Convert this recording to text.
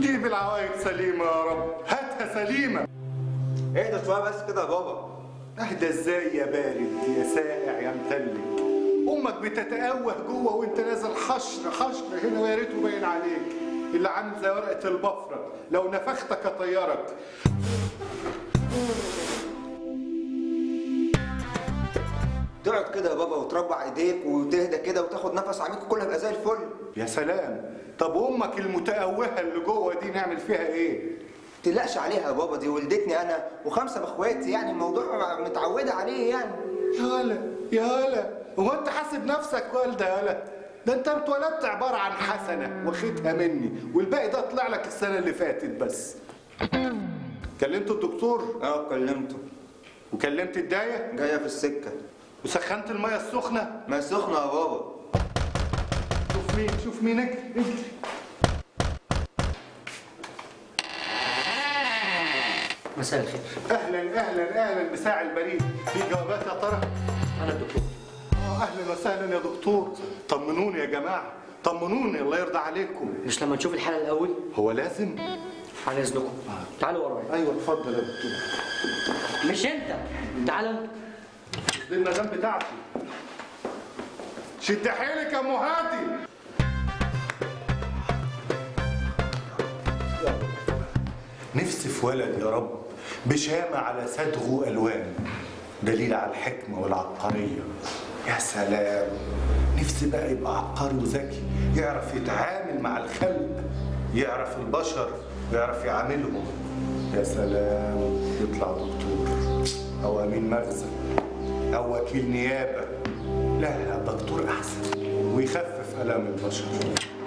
جيب العوايد سليمة يا رب هاتها سليمة اهدى شويه بس كده يا بابا اهدى ازاي يا بارد يا ساقع يا متلج امك بتتقوه جوه وانت نازل حشر حشر هنا ويا ريته باين عليك اللي عامل زي ورقه البفره لو نفختك اطيرك تقعد كده يا بابا وتربع ايديك وتهدى كده وتاخد نفس عميق وكله هيبقى زي الفل يا سلام طب امك المتقوهه اللي جوه دي نعمل فيها ايه تقلقش عليها يا بابا دي ولدتني انا وخمسه باخواتي يعني الموضوع متعوده عليه يعني يا هلا يا هلا هو انت حاسب نفسك والده يا هلا ده انت اتولدت عباره عن حسنه واخدها مني والباقي ده طلع لك السنه اللي فاتت بس كلمت الدكتور اه كلمته وكلمت الدايه جايه في السكه وسخنت الميه السخنه ما سخنه يا بابا شوف مين شوف مين اجري اجري مساء الخير اهلا اهلا اهلا مساع البريد في جوابات يا ترى انا الدكتور اه اهلا وسهلا يا دكتور طمنوني يا جماعه طمنوني الله يرضى عليكم مش لما نشوف الحاله الاول هو لازم على اذنكم تعالوا ورايا ايوه اتفضل يا دكتور مش انت تعال انت دي المدام بتاعتي شد حيلك يا ام هادي نفسي في ولد يا رب بشامة على صدغه ألوان دليل على الحكمة والعبقرية يا سلام نفسي بقى يبقى عبقري وذكي يعرف يتعامل مع الخلق يعرف البشر ويعرف يعاملهم يا سلام يطلع دكتور أو أمين مخزن أو وكيل نيابة لا لا دكتور أحسن ويخفف ألام البشر